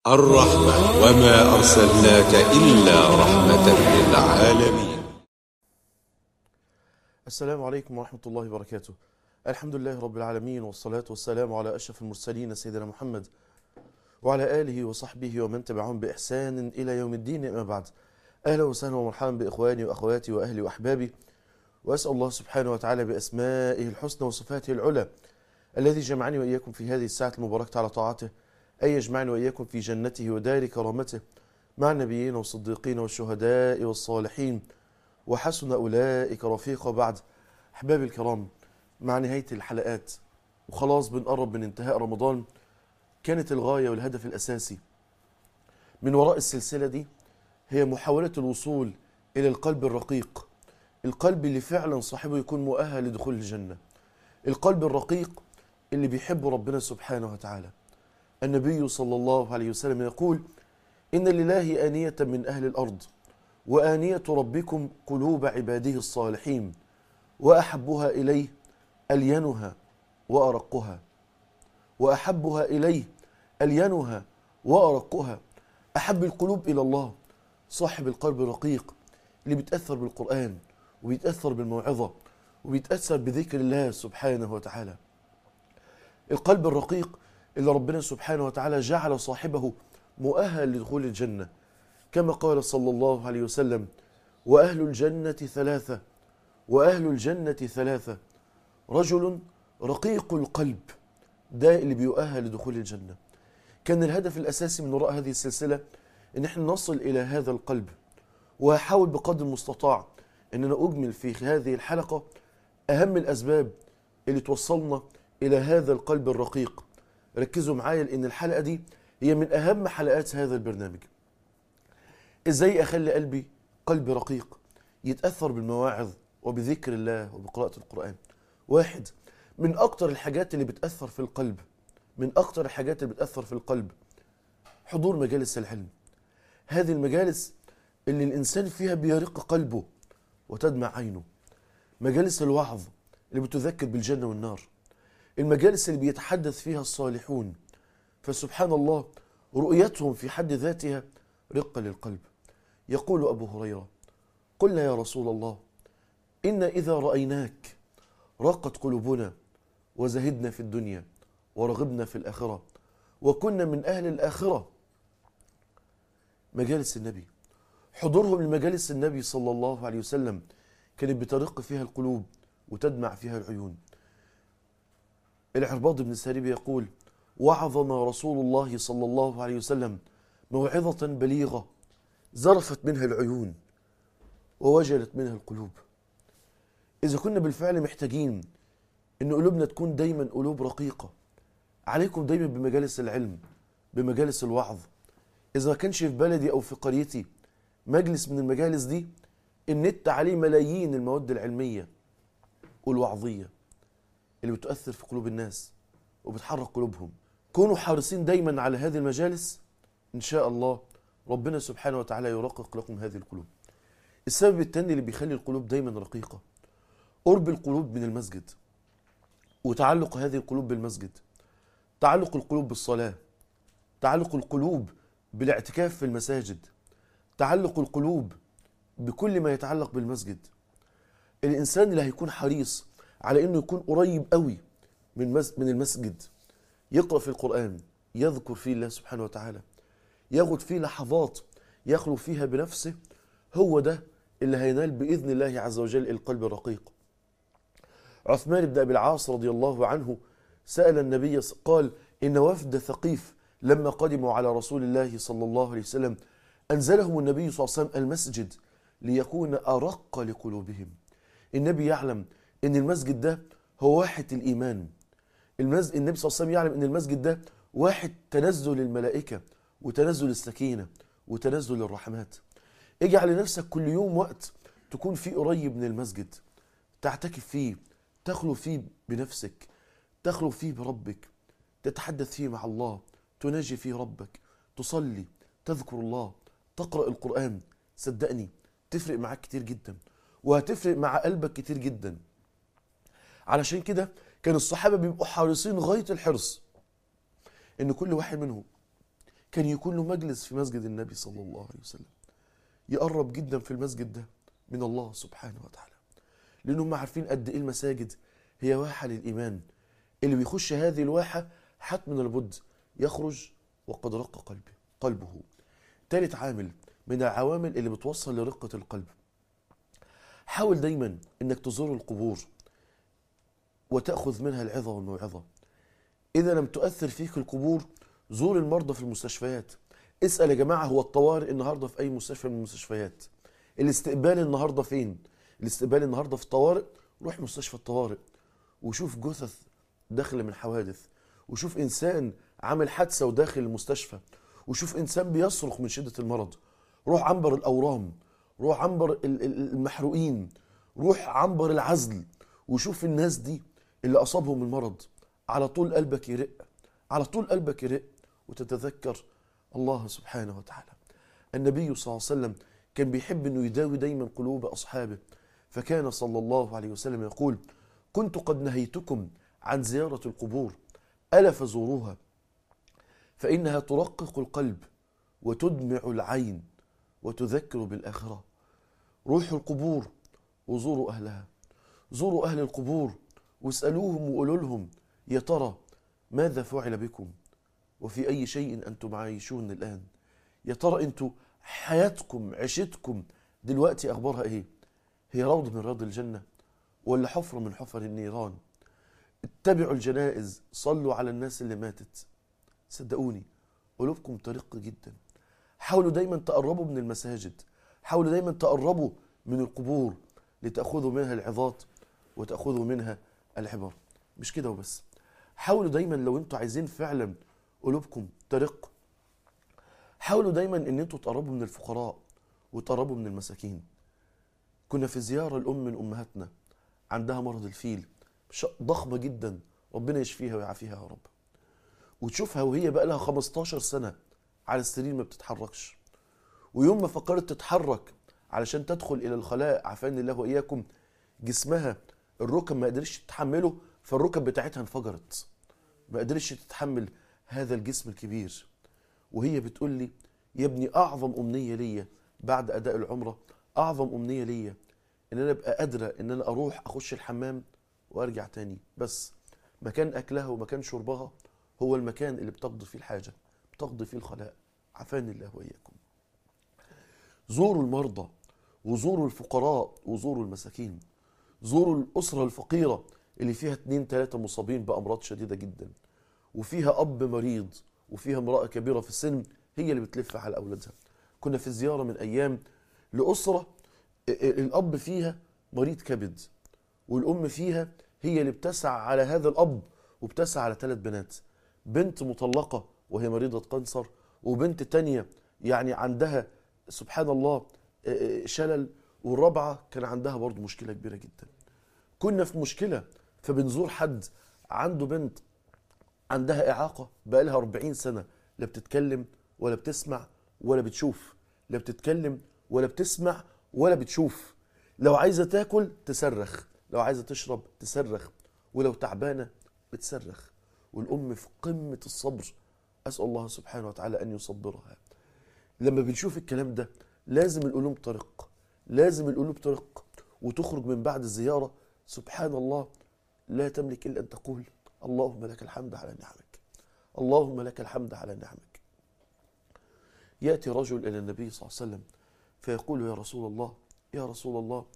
الرحمة وما أرسلناك إلا رحمة للعالمين السلام عليكم ورحمة الله وبركاته الحمد لله رب العالمين والصلاة والسلام على أشرف المرسلين سيدنا محمد وعلى آله وصحبه ومن تبعهم بإحسان إلى يوم الدين أما بعد أهلا وسهلا ومرحبا بإخواني وأخواتي وأهلي وأحبابي وأسأل الله سبحانه وتعالى بأسمائه الحسنى وصفاته العلى الذي جمعني وإياكم في هذه الساعة المباركة على طاعته أن يجمعني وإياكم في جنته ودار كرامته مع النبيين والصديقين والشهداء والصالحين وحسن أولئك رفيقا بعد أحبابي الكرام مع نهاية الحلقات وخلاص بنقرب من انتهاء رمضان كانت الغاية والهدف الأساسي من وراء السلسلة دي هي محاولة الوصول إلى القلب الرقيق القلب اللي فعلا صاحبه يكون مؤهل لدخول الجنة القلب الرقيق اللي بيحب ربنا سبحانه وتعالى النبي صلى الله عليه وسلم يقول إن لله آنية من أهل الأرض وآنية ربكم قلوب عباده الصالحين وأحبها إليه ألينها وأرقها وأحبها إليه ألينها وأرقها أحب القلوب إلى الله صاحب القلب الرقيق اللي بيتأثر بالقرآن وبيتأثر بالموعظة وبيتأثر بذكر الله سبحانه وتعالى القلب الرقيق اللي ربنا سبحانه وتعالى جعل صاحبه مؤهل لدخول الجنة كما قال صلى الله عليه وسلم وأهل الجنة ثلاثة وأهل الجنة ثلاثة رجل رقيق القلب ده اللي بيؤهل لدخول الجنة كان الهدف الأساسي من وراء هذه السلسلة إن احنا نصل إلى هذا القلب وهحاول بقدر المستطاع إن أنا أجمل في هذه الحلقة أهم الأسباب اللي توصلنا إلى هذا القلب الرقيق ركزوا معايا لأن الحلقة دي هي من أهم حلقات هذا البرنامج إزاي أخلي قلبي قلب رقيق يتأثر بالمواعظ وبذكر الله وبقراءة القرآن واحد من أكتر الحاجات اللي بتأثر في القلب من أكتر الحاجات اللي بتأثر في القلب حضور مجالس العلم هذه المجالس اللي الإنسان فيها بيرق قلبه وتدمع عينه مجالس الوعظ اللي بتذكر بالجنة والنار المجالس اللي بيتحدث فيها الصالحون فسبحان الله رؤيتهم في حد ذاتها رقة للقلب يقول أبو هريرة قلنا يا رسول الله إن إذا رأيناك راقت قلوبنا وزهدنا في الدنيا ورغبنا في الآخرة وكنا من أهل الآخرة مجالس النبي حضورهم لمجالس النبي صلى الله عليه وسلم كانت بترق فيها القلوب وتدمع فيها العيون العرباض بن سارب يقول وعظنا رسول الله صلى الله عليه وسلم موعظة بليغة زرفت منها العيون ووجلت منها القلوب إذا كنا بالفعل محتاجين إن قلوبنا تكون دايما قلوب رقيقة عليكم دايما بمجالس العلم بمجالس الوعظ إذا ما كانش في بلدي أو في قريتي مجلس من المجالس دي النت عليه ملايين المواد العلمية والوعظية اللي بتؤثر في قلوب الناس وبتحرك قلوبهم كونوا حريصين دايما على هذه المجالس إن شاء الله ربنا سبحانه وتعالى يرقق لكم هذه القلوب السبب الثاني اللي بيخلي القلوب دايما رقيقة قرب القلوب من المسجد وتعلق هذه القلوب بالمسجد تعلق القلوب بالصلاة تعلق القلوب بالاعتكاف في المساجد تعلق القلوب بكل ما يتعلق بالمسجد الإنسان اللي هيكون حريص على انه يكون قريب قوي من من المسجد يقرا في القران يذكر فيه الله سبحانه وتعالى ياخد فيه لحظات يخلو فيها بنفسه هو ده اللي هينال باذن الله عز وجل القلب الرقيق عثمان بن ابي العاص رضي الله عنه سال النبي قال ان وفد ثقيف لما قدموا على رسول الله صلى الله عليه وسلم انزلهم النبي صلى الله عليه وسلم المسجد ليكون ارق لقلوبهم النبي يعلم ان المسجد ده هو واحد الايمان المسجد النبي صلى الله عليه وسلم يعلم ان المسجد ده واحد تنزل الملائكه وتنزل السكينه وتنزل الرحمات اجعل لنفسك كل يوم وقت تكون فيه قريب من المسجد تعتكف فيه تخلو فيه بنفسك تخلو فيه بربك تتحدث فيه مع الله تناجي فيه ربك تصلي تذكر الله تقرأ القرآن صدقني تفرق معاك كتير جدا وهتفرق مع قلبك كتير جدا علشان كده كان الصحابة بيبقوا حريصين غاية الحرص ان كل واحد منهم كان يكون له مجلس في مسجد النبي صلى الله عليه وسلم يقرب جدا في المسجد ده من الله سبحانه وتعالى لأنهم عارفين قد إيه المساجد هي واحة للإيمان اللي بيخش هذه الواحة حتما لابد يخرج وقد رق قلبه قلبه ثالث عامل من العوامل اللي بتوصل لرقة القلب حاول دايما انك تزور القبور وتأخذ منها العظة والموعظة إذا لم تؤثر فيك القبور زور المرضى في المستشفيات اسأل يا جماعة هو الطوارئ النهاردة في أي مستشفى من المستشفيات الاستقبال النهاردة فين الاستقبال النهاردة في الطوارئ روح مستشفى الطوارئ وشوف جثث داخل من حوادث وشوف إنسان عامل حادثة وداخل المستشفى وشوف إنسان بيصرخ من شدة المرض روح عنبر الأورام روح عنبر ال- ال- المحروقين روح عنبر العزل وشوف الناس دي اللي أصابهم المرض على طول قلبك يرق على طول قلبك يرق وتتذكر الله سبحانه وتعالى النبي صلى الله عليه وسلم كان بيحب انه يداوي دايما قلوب اصحابه فكان صلى الله عليه وسلم يقول كنت قد نهيتكم عن زياره القبور الا فزوروها فانها ترقق القلب وتدمع العين وتذكر بالاخره روحوا القبور وزوروا اهلها زوروا اهل القبور واسالوهم وقولوا لهم يا ترى ماذا فعل بكم وفي اي شيء انتم عايشون الان يا ترى انتوا حياتكم عيشتكم دلوقتي اخبارها ايه هي روض من رياض الجنه ولا حفره من حفر النيران اتبعوا الجنائز صلوا على الناس اللي ماتت صدقوني قلوبكم طريقة جدا حاولوا دايما تقربوا من المساجد حاولوا دايما تقربوا من القبور لتأخذوا منها العظات وتأخذوا منها العبر مش كده وبس حاولوا دايما لو انتوا عايزين فعلا قلوبكم ترق حاولوا دايما ان انتوا تقربوا من الفقراء وتقربوا من المساكين كنا في زيارة الأم من أمهاتنا عندها مرض الفيل ش- ضخمة جدا ربنا يشفيها ويعافيها يا رب وتشوفها وهي بقى لها 15 سنة على السرير ما بتتحركش ويوم ما فكرت تتحرك علشان تدخل إلى الخلاء عافاني الله وإياكم جسمها الركب ما قدرش تتحمله فالركب بتاعتها انفجرت ما قدرش تتحمل هذا الجسم الكبير وهي بتقول لي يا ابني أعظم أمنية ليا بعد أداء العمرة أعظم أمنية ليا إن أنا أبقى قادرة إن أنا أروح أخش الحمام وأرجع تاني بس مكان أكلها ومكان شربها هو المكان اللي بتقضي فيه الحاجة بتقضي فيه الخلاء عافاني الله وإياكم زوروا المرضى وزوروا الفقراء وزوروا المساكين زوروا الأسرة الفقيرة اللي فيها اتنين تلاتة مصابين بأمراض شديدة جدا وفيها أب مريض وفيها امرأة كبيرة في السن هي اللي بتلف على أولادها كنا في زيارة من أيام لأسرة الأب فيها مريض كبد والأم فيها هي اللي بتسعى على هذا الأب وبتسعى على ثلاث بنات بنت مطلقة وهي مريضة قنصر وبنت تانية يعني عندها سبحان الله شلل والرابعة كان عندها برضو مشكلة كبيرة جدا كنا في مشكلة فبنزور حد عنده بنت عندها إعاقة بقالها 40 سنة لا بتتكلم ولا بتسمع ولا بتشوف لا بتتكلم ولا بتسمع ولا بتشوف لو عايزة تاكل تصرخ لو عايزة تشرب تصرخ ولو تعبانة بتصرخ والأم في قمة الصبر أسأل الله سبحانه وتعالى أن يصبرها لما بنشوف الكلام ده لازم القلوب ترق لازم القلوب ترق وتخرج من بعد الزيارة سبحان الله لا تملك إلا أن تقول اللهم لك الحمد على نعمك اللهم لك الحمد على نعمك يأتي رجل إلى النبي صلى الله عليه وسلم فيقول يا رسول الله يا رسول الله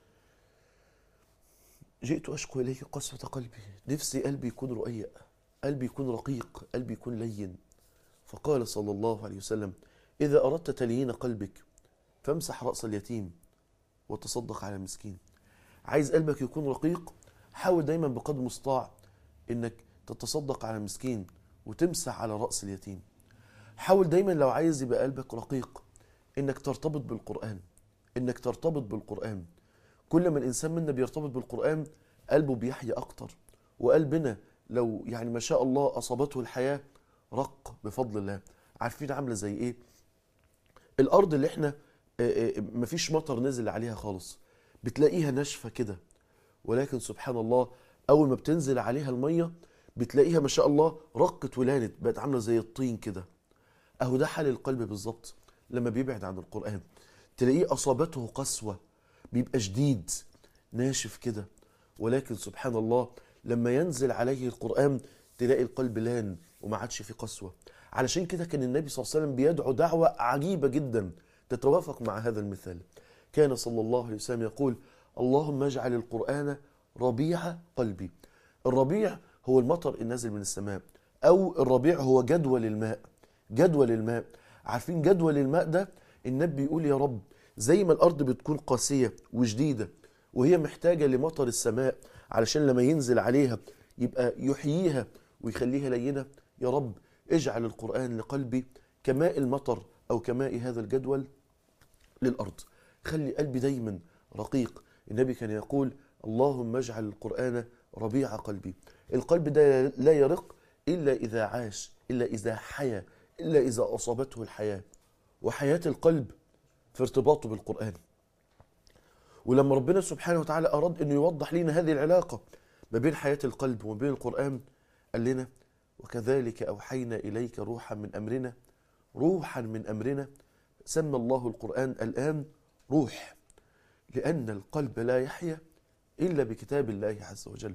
جئت أشكو إليك قسوة قلبي نفسي قلبي يكون رقيق قلبي يكون رقيق قلبي يكون لين فقال صلى الله عليه وسلم إذا أردت تليين قلبك فامسح رأس اليتيم وتصدق على المسكين عايز قلبك يكون رقيق حاول دايما بقدر المستطاع انك تتصدق على المسكين وتمسح على رأس اليتيم حاول دايما لو عايز يبقى قلبك رقيق انك ترتبط بالقرآن انك ترتبط بالقرآن كل ما الانسان منا بيرتبط بالقرآن قلبه بيحيا اكتر وقلبنا لو يعني ما شاء الله اصابته الحياة رق بفضل الله عارفين عاملة زي ايه الارض اللي احنا آه، آه، مفيش مطر نزل عليها خالص بتلاقيها ناشفة كده ولكن سبحان الله اول ما بتنزل عليها الميه بتلاقيها ما شاء الله رقت ولانت بقت عامله زي الطين كده اهو ده حال القلب بالظبط لما بيبعد عن القران تلاقيه اصابته قسوه بيبقى شديد ناشف كده ولكن سبحان الله لما ينزل عليه القران تلاقي القلب لان وما عادش فيه قسوه علشان كده كان النبي صلى الله عليه وسلم بيدعو دعوه عجيبه جدا تتوافق مع هذا المثال كان صلى الله عليه وسلم يقول اللهم اجعل القران ربيع قلبي الربيع هو المطر النازل من السماء او الربيع هو جدول الماء جدول الماء عارفين جدول الماء ده النبي بيقول يا رب زي ما الارض بتكون قاسيه وشديده وهي محتاجه لمطر السماء علشان لما ينزل عليها يبقى يحييها ويخليها لينه يا رب اجعل القران لقلبي كماء المطر او كماء هذا الجدول للارض خلي قلبي دايما رقيق النبي كان يقول اللهم اجعل القران ربيع قلبي القلب ده لا يرق الا اذا عاش الا اذا حيا الا اذا اصابته الحياه وحياه القلب في ارتباطه بالقران ولما ربنا سبحانه وتعالى اراد انه يوضح لنا هذه العلاقه ما بين حياه القلب وما بين القران قال لنا وكذلك اوحينا اليك روحا من امرنا روحا من امرنا سمى الله القران الان روح لان القلب لا يحيا الا بكتاب الله عز وجل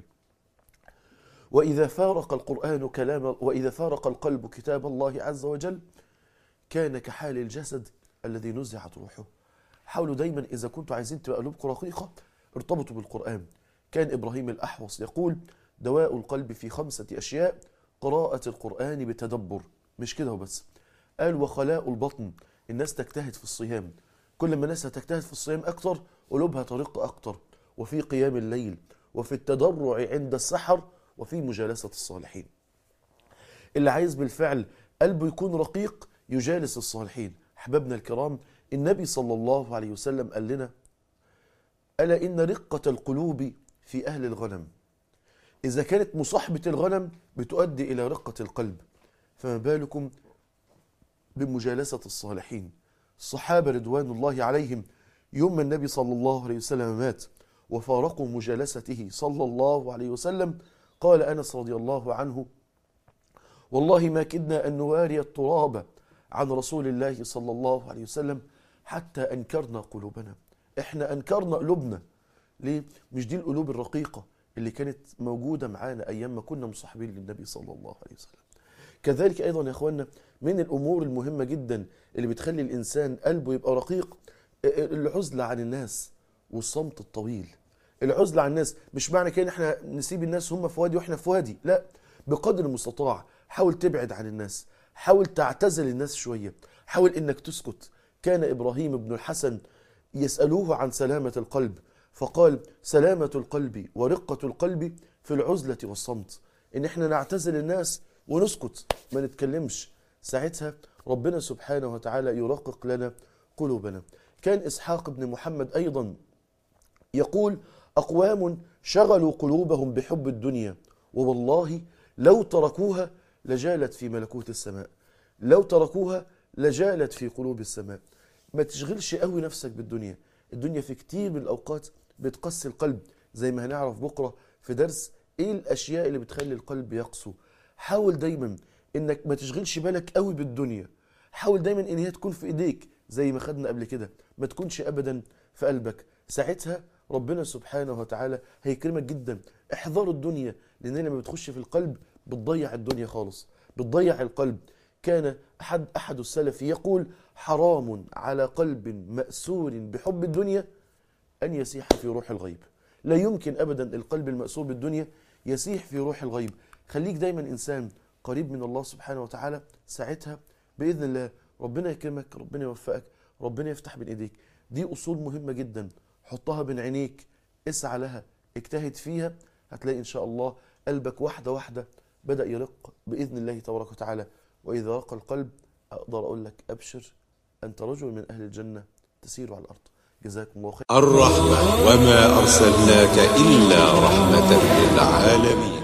واذا فارق القران كلام واذا فارق القلب كتاب الله عز وجل كان كحال الجسد الذي نزعت روحه حاولوا دايما اذا كنتوا عايزين تبقى قلوبكم رقيقه ارتبطوا بالقران كان ابراهيم الاحوص يقول دواء القلب في خمسه اشياء قراءه القران بتدبر مش كده وبس قال وخلاء البطن الناس تجتهد في الصيام كل ما الناس هتجتهد في الصيام اكتر قلوبها ترق اكتر وفي قيام الليل وفي التضرع عند السحر وفي مجالسه الصالحين اللي عايز بالفعل قلبه يكون رقيق يجالس الصالحين احبابنا الكرام النبي صلى الله عليه وسلم قال لنا الا ان رقه القلوب في اهل الغنم اذا كانت مصاحبه الغنم بتؤدي الى رقه القلب فما بالكم بمجالسه الصالحين الصحابه رضوان الله عليهم يوم ما النبي صلى الله عليه وسلم مات وفارقوا مجالسته صلى الله عليه وسلم قال انس رضي الله عنه والله ما كدنا ان نواري التراب عن رسول الله صلى الله عليه وسلم حتى انكرنا قلوبنا احنا انكرنا قلوبنا ليه مش دي القلوب الرقيقه اللي كانت موجوده معانا ايام ما كنا مصاحبين للنبي صلى الله عليه وسلم كذلك ايضا يا اخوانا من الامور المهمه جدا اللي بتخلي الانسان قلبه يبقى رقيق العزله عن الناس والصمت الطويل العزله عن الناس مش معنى كده ان احنا نسيب الناس هم في وادي واحنا في وادي لا بقدر المستطاع حاول تبعد عن الناس حاول تعتزل الناس شويه حاول انك تسكت كان ابراهيم بن الحسن يسالوه عن سلامه القلب فقال سلامه القلب ورقه القلب في العزله والصمت ان احنا نعتزل الناس ونسكت ما نتكلمش ساعتها ربنا سبحانه وتعالى يرقق لنا قلوبنا كان اسحاق بن محمد ايضا يقول اقوام شغلوا قلوبهم بحب الدنيا ووالله لو تركوها لجالت في ملكوت السماء لو تركوها لجالت في قلوب السماء ما تشغلش قوي نفسك بالدنيا الدنيا في كتير من الاوقات بتقسي القلب زي ما هنعرف بكره في درس ايه الاشياء اللي بتخلي القلب يقسو حاول دايما انك ما تشغلش بالك قوي بالدنيا حاول دايما ان هي تكون في ايديك زي ما خدنا قبل كده ما تكونش ابدا في قلبك ساعتها ربنا سبحانه وتعالى هيكرمك جدا احذروا الدنيا لان لما بتخش في القلب بتضيع الدنيا خالص بتضيع القلب كان احد احد السلف يقول حرام على قلب ماسور بحب الدنيا ان يسيح في روح الغيب لا يمكن ابدا القلب الماسور بالدنيا يسيح في روح الغيب خليك دايما انسان قريب من الله سبحانه وتعالى ساعتها باذن الله ربنا يكرمك ربنا يوفقك ربنا يفتح بين ايديك دي اصول مهمه جدا حطها بين عينيك اسعى لها اجتهد فيها هتلاقي ان شاء الله قلبك واحده واحده بدا يرق باذن الله تبارك وتعالى واذا رق القلب اقدر اقول لك ابشر انت رجل من اهل الجنه تسير على الارض جزاكم الله خير الرحمة وما أرسلناك إلا رحمة للعالمين